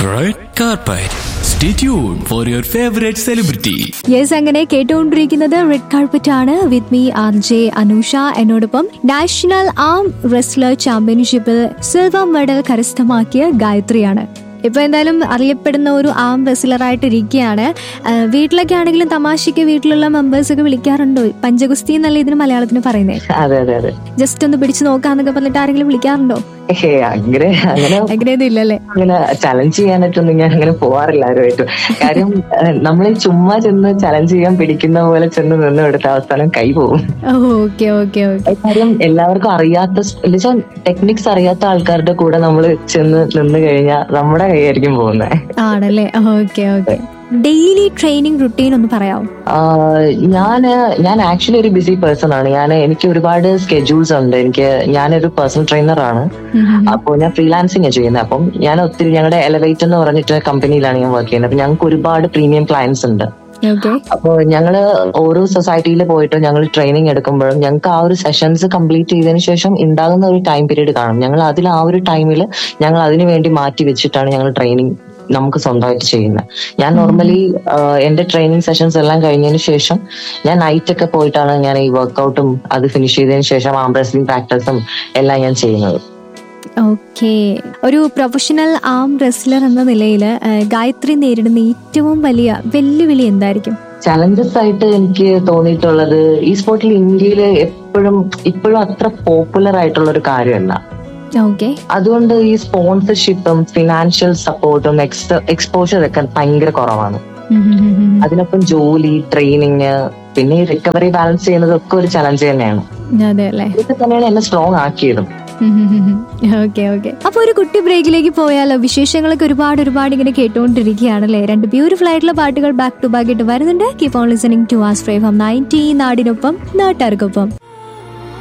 Red carpet. Stay tuned for your favorite celebrity. Yes അങ്ങനെ കേട്ടുകൊണ്ടിരിക്കുന്നത് red carpet ആണ് with me R J Anusha എന്നോടൊപ്പം national arm wrestler ചാമ്പ്യൻഷിപ്പിൽ silver medal കരസ്ഥമാക്കിയ ഗായത്രിയാണ് ഇപ്പൊ എന്തായാലും അറിയപ്പെടുന്ന ഒരു ആം റെസ്ലറായിട്ട് ഇരിക്കുകയാണ് ആഹ് വീട്ടിലൊക്കെ ആണെങ്കിലും തമാശയ്ക്ക് വീട്ടിലുള്ള മെമ്പേഴ്സ് ഒക്കെ വിളിക്കാറുണ്ടോ പഞ്ചഗുസ്തി എന്നല്ല ഇതിന് മലയാളത്തിന് പറയുന്നത് അതെ അതെ അതെ ജസ്റ്റ് ഒന്ന് പിടിച്ചു നോക്കാന്നൊക്കെ പറഞ്ഞിട്ട് ആരെങ്കിലും വിളിക്കാറുണ്ടോ ഏ അങ്ങനെ അങ്ങനെ അങ്ങനെയൊന്നും ഇല്ലല്ലേ അങ്ങനെ ചലഞ്ച് ചെയ്യാനായിട്ടൊന്നും ഞാൻ അങ്ങനെ പോവാറില്ല ആരുമായിട്ടും കാര്യം നമ്മൾ ചുമ്മാ ചെന്ന് ചലഞ്ച് ചെയ്യാൻ പിടിക്കുന്ന പോലെ ചെന്ന് നിന്ന് എടുത്ത അവസാനം കൈ പോകും ഓക്കെ ഓക്കെ ഓക്കെ കാര്യം എല്ലാവർക്കും അറിയാത്ത എന്നുവെച്ചാൽ ടെക്നിക്സ് അറിയാത്ത ആൾക്കാരുടെ കൂടെ നമ്മൾ ചെന്ന് നിന്ന് കഴിഞ്ഞാൽ നമ്മുടെ കൈയായിരിക്കും പോകുന്നത് ആണല്ലേ okay okay daily training routine ഒന്ന് പറയാമോ ഞാൻ ഞാൻ ആക്ച്വലി ഒരു ബിസി പേഴ്സൺ ആണ് ഞാൻ എനിക്ക് ഒരുപാട് സ്കെഡ്യൂൾസ് ഉണ്ട് എനിക്ക് ഞാനൊരു പേഴ്സണൽ ട്രെയിനർ ആണ് അപ്പോൾ ഞാൻ ഫ്രീലാൻസിങ് ചെയ്യുന്നത് അപ്പം ഞാൻ ഒത്തിരി ഞങ്ങളുടെ എലവേറ്റ് എന്ന് പറഞ്ഞിട്ട് കമ്പനിയിലാണ് ഞാൻ വർക്ക് ചെയ്യുന്നത് അപ്പൊ ഞങ്ങൾക്ക് ഒരുപാട് പ്രീമിയം ക്ലയൻസ് ഉണ്ട് ഓക്കെ അപ്പോൾ ഞങ്ങൾ ഓരോ സൊസൈറ്റിയിൽ പോയിട്ട് ഞങ്ങൾ ട്രെയിനിങ് എടുക്കുമ്പോഴും ഞങ്ങൾക്ക് ആ ഒരു സെഷൻസ് കംപ്ലീറ്റ് ചെയ്തതിനു ശേഷം ഉണ്ടാകുന്ന ഒരു ടൈം പീരീഡ് കാണും ഞങ്ങൾ അതിൽ ആ ഒരു ടൈമിൽ ഞങ്ങൾ അതിനു വേണ്ടി മാറ്റി വെച്ചിട്ടാണ് ഞങ്ങൾ ട്രെയിനിങ് നമുക്ക് സ്വന്തമായിട്ട് ചെയ്യുന്നത് ഞാൻ നോർമലി എന്റെ ട്രെയിനിങ് സെഷൻസ് എല്ലാം കഴിഞ്ഞതിന് ശേഷം ഞാൻ നൈറ്റ് ഒക്കെ പോയിട്ടാണ് ഞാൻ ഈ വർക്കൗട്ടും അത് ഫിനിഷ് ചെയ്തതിന് ശേഷം ആം റെസ്ലിംഗ് പ്രാക്ടീസും എല്ലാം ഞാൻ ചെയ്യുന്നത് ഓക്കെ ഒരു പ്രൊഫഷണൽ ആം റെസ്ലർ എന്ന നിലയിൽ ഗായത്രി നേരിടുന്ന ഏറ്റവും വലിയ വെല്ലുവിളി എന്തായിരിക്കും ചലഞ്ചസ് ആയിട്ട് എനിക്ക് തോന്നിയിട്ടുള്ളത് ഈ സ്പോർട്ടിൽ ഇന്ത്യയിൽ എപ്പോഴും ഇപ്പോഴും അത്ര പോപ്പുലർ ആയിട്ടുള്ള ഒരു കാര്യമല്ല ഓക്കെ അതുകൊണ്ട് ഈ സ്പോൺസർഷിപ്പും ഫിനാൻഷ്യൽ സപ്പോർട്ടും എക്സ് എക്സ്പോഷർ ഒക്കെ ഭയങ്കര കുറവാണ് അതിനൊപ്പം ജോലി ട്രെയിനിങ് പിന്നെ ഈ റിക്കവറി ബാലൻസ് ചെയ്യുന്നതൊക്കെ ഒരു ചലഞ്ച് തന്നെയാണ് അതെ അല്ലേ ഇതൊക്കെ തന്നെയാണ് എന്നെ സ്ട്രോങ് ആക്കിയതും ഓക്കെ ഓക്കെ അപ്പൊ ഒരു കുട്ടി ബ്രേക്കിലേക്ക് പോയാലോ വിശേഷങ്ങളൊക്കെ ഒരുപാട് ഒരുപാട് ഇങ്ങനെ കേട്ടുകൊണ്ടിരിക്കുകയാണല്ലേ രണ്ട് ബ്യൂട്ടിഫുൾ ആയിട്ടുള്ള പാട്ടുകൾ ബാക്ക് ടു ബാക്ക് ആയിട്ട് വരുന്നുണ്ട് keep on listening to as five ninety നാടിനൊപ്പം നാട്ടുകാർക്കൊപ്പം